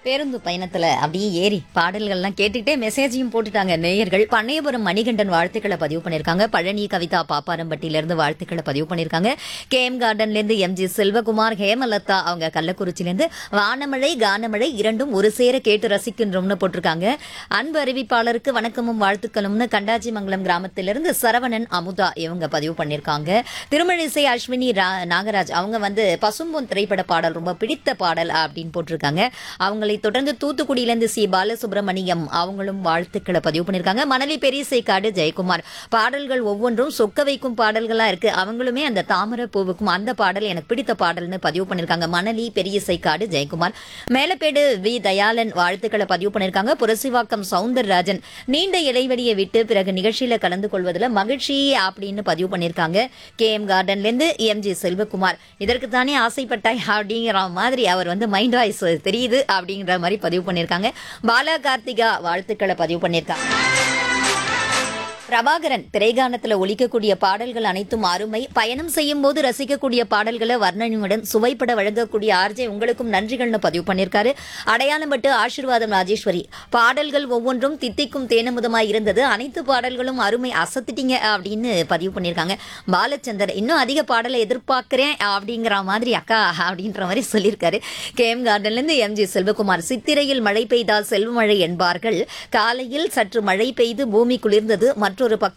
பேருந்து பயணத்துல அப்படியே ஏறி பாடல்கள்லாம் கேட்டுக்கிட்டே மெசேஜையும் போட்டுட்டாங்க நேயர்கள் பண்ணையபுரம் மணிகண்டன் வாழ்த்துக்களை பதிவு பண்ணியிருக்காங்க பழனி கவிதா பாப்பாரம்பட்டியில இருந்து வாழ்த்துக்களை பதிவு பண்ணியிருக்காங்க கே எம் கார்டன்ல இருந்து எம் ஜி செல்வகுமார் ஹேமலதா அவங்க கள்ளக்குறிச்சில இருந்து வானமழை கானமழை இரண்டும் ஒரு சேர கேட்டு ரசிக்கின்றோம்னு போட்டிருக்காங்க அன்பு அறிவிப்பாளருக்கு வணக்கமும் வாழ்த்துக்களும்னு கண்டாச்சிமங்கலம் கிராமத்திலிருந்து சரவணன் அமுதா இவங்க பதிவு பண்ணியிருக்காங்க திருமழிசை அஸ்வினி ரா- நாகராஜ் அவங்க வந்து பசும்பொன் திரைப்பட பாடல் ரொம்ப பிடித்த பாடல் அப்படின்னு போட்டிருக்காங்க அவங்களை தொடர்ந்து தூத்துக்குடியிலேருந்து சி பாலசுப்ரமணியம் அவங்களும் வாழ்த்துக்களை பதிவு பண்ணியிருக்காங்க மணலி பெரியசைக்காடு ஜெயக்குமார் பாடல்கள் ஒவ்வொன்றும் சொக்க வைக்கும் பாடல்களா இருக்கு அவங்களுமே அந்த தாமரை பூவுக்கும் அந்த பாடல் எனக்கு பிடித்த பாடல்னு பதிவு பண்ணியிருக்காங்க மணலி பெரியசைக்காடு ஜெயக்குமார் மேலப்பேடு வி தயாளன் வாழ்த்துக்களை பதிவு பண்ணியிருக்காங்க புரசிவாக்கம் சவுந்தரராஜன் நீண்ட இடைவெளியை விட்டு பிறகு நிகழ்ச்சியில கலந்து கொள்வதில் மகிழ்ச்சி அப்படின்னு பதிவு பண்ணியிருக்காங்க கே எம் கார்டன்ல இருந்து எம் ஜி செல்வகுமார் இதற்கு தானே ஆசைப்பட்டாய் அப்படிங்கிற மாதிரி அவர் வந்து மைண்ட் வாய்ஸ் தெரியுது அப்படிங்கிற மாதிரி பதிவு பண்ணியிருக்காங்க பாலா கார்த்திகா வாழ்த்துக்களை பதிவு பண்ணியிருக்காங்க பிரபாகரன் திரைகானத்துல ஒலிக்கக்கூடிய பாடல்கள் அனைத்தும் அருமை பயணம் செய்யும் போது ரசிக்கக்கூடிய பாடல்களை வர்ணனையுடன் சுவைப்பட வழங்கக்கூடிய ஆர்ஜே உங்களுக்கும் நன்றிகள்னு பதிவு பண்ணியிருக்காரு அடையாளம்பட்டு ஆசீர்வாதம் ராஜேஸ்வரி பாடல்கள் ஒவ்வொன்றும் தித்திக்கும் தேனமுதமாய் இருந்தது அனைத்து பாடல்களும் அருமை அசத்திட்டீங்க அப்படின்னு பதிவு பண்ணியிருக்காங்க பாலச்சந்தர் இன்னும் அதிக பாடலை எதிர்பார்க்கிறேன் அப்படிங்கிற மாதிரி அக்கா அப்படின்ற மாதிரி சொல்லியிருக்காரு கே எம் கார்டன்லேருந்து எம் ஜி செல்வகுமார் சித்திரையில் மழை பெய்தால் செல்வமழை என்பார்கள் காலையில் சற்று மழை பெய்து பூமி குளிர்ந்தது மற்றொரு பக்கம்